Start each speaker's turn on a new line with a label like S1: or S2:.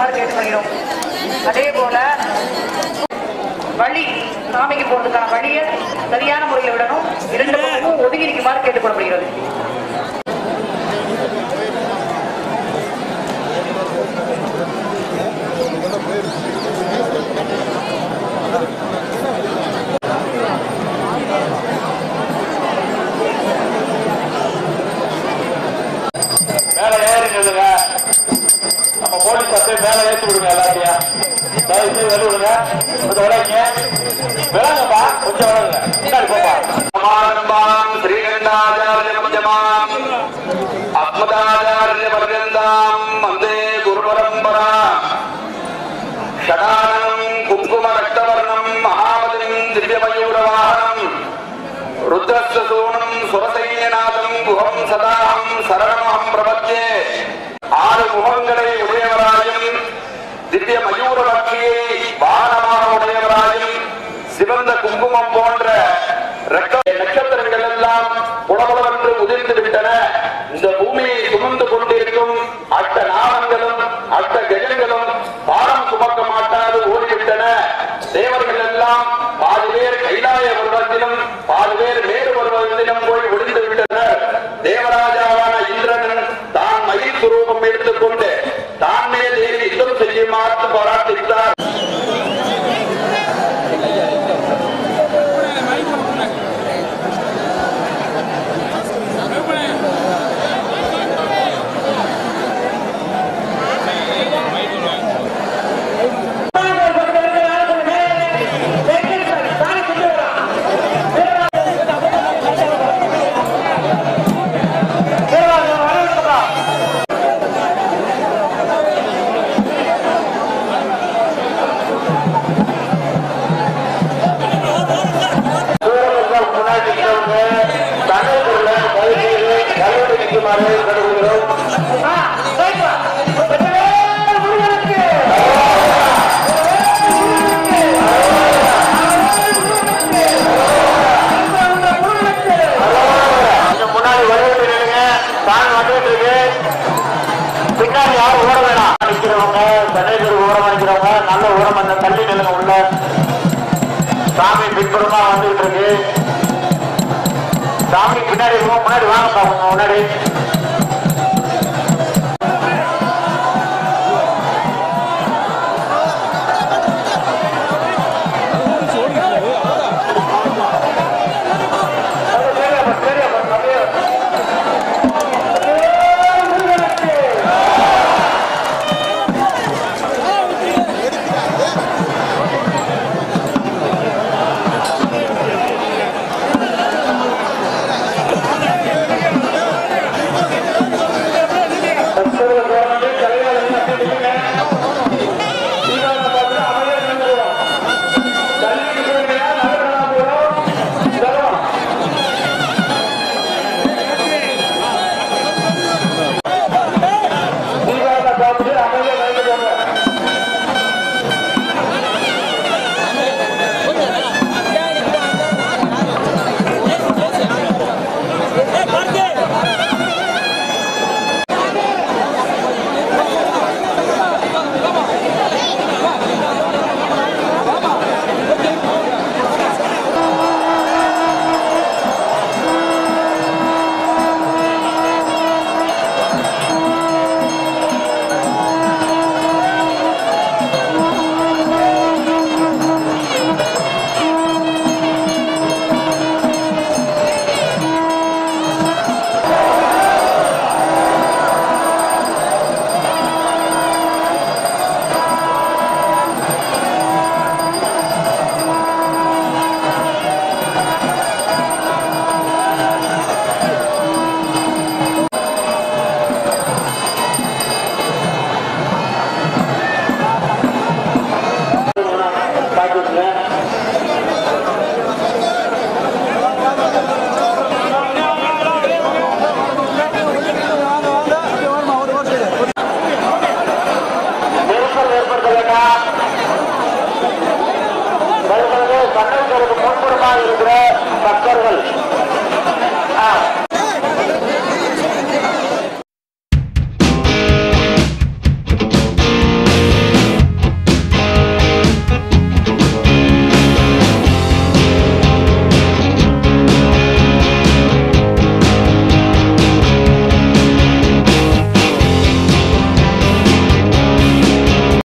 S1: ஒதுங்கிக்குமாறு கேட்டுக்கொள்கிறோம் அதே போல வழி சாமிக்கு போறதுக்கான வழியை சரியான முறையில் விடணும் இரண்டு பக்கமும் ஒதுங்கி நிற்குமாறு கேட்டுக்கொள்ளப்படுகிறது
S2: மேல ஏறிங்க நம்ம போலீஸ் அப்படியே மேல ஏற்றி விடுங்க எல்லாத்தையும் தயவு செய்து வெளிய விடுங்க கொஞ்சம் விளையாங்க விளங்கப்பா கொஞ்சம் விளங்குங்க முன்னாடி போப்பா சமாரம்பாம் ஸ்ரீகண்டாச்சாரிய மத்தியமாம் அஸ்மதாச்சாரிய பர்யந்தாம் வந்தே குரு பரம்பரா ஷடானம் குங்கும ரக்தவர்ணம் மகாமதிம் திவ்யமயூரவாகனம் ருத்ரஸ்தூணம் சுரசைன்யநாதம் குஹம் சதாஹம் சரணமஹம் பிரபத்யே ஆறு முகங்களை உடையவராயும் திவ்ய மயூர பட்சியை வாகனமாக உடையவராயும் சிவந்த குங்குமம் போன்ற ரத்த நட்சத்திரங்கள் எல்லாம் புலபலவென்று உதிர்ந்து விட்டன இந்த பூமியை சுமந்து கொண்டிருக்கும் அட்ட நாகங்களும் அட்ட கஜங்களும் பாரம் சுமக்க மாட்டாது ஓடிவிட்டன தேவர்கள் எல்லாம் பாதி பேர் கைலாய பருவத்திலும் பாதி பேர் மேறு பருவத்திலும் போய் ஒளிந்து விட்டனர் தேவராஜாவான இந்திரன் தான் மயில் சுரூபம் எடுத்துக்கொண்டு தான் மேல் ஏறி யுத்தம் செய்யுமாறு பாராட்டித்தார் முன்னாடி நிற்கிறவங்க தகவல்ல தயவு செய்து கல்லூரி நிற்குமாறு கருதுகிறோம் கொஞ்சம் முன்னாடி வரவேற்று நில்லுங்க தான் வந்துட்டு இருக்கு பின்னாடி யாரும் ஓட வேணாம் நிற்கிறவங்க சென்னைக்கு ஓரம் நிற்கிறவங்க நல்ல ஓரம் அந்த தள்ளி நில்லுங்க உள்ள சாமி பின்புறமா வந்துட்டு இருக்கு சாமி பின்னாடி போ, முன்னாடி வாங்க பாருங்க முன்னாடி நெரிசல் ஏற்படுத்த வேண்டாம் வருகிறது சன்னதிகளுக்கு முன்புறமாக இருக்கிற பக்தர்கள் ஆ,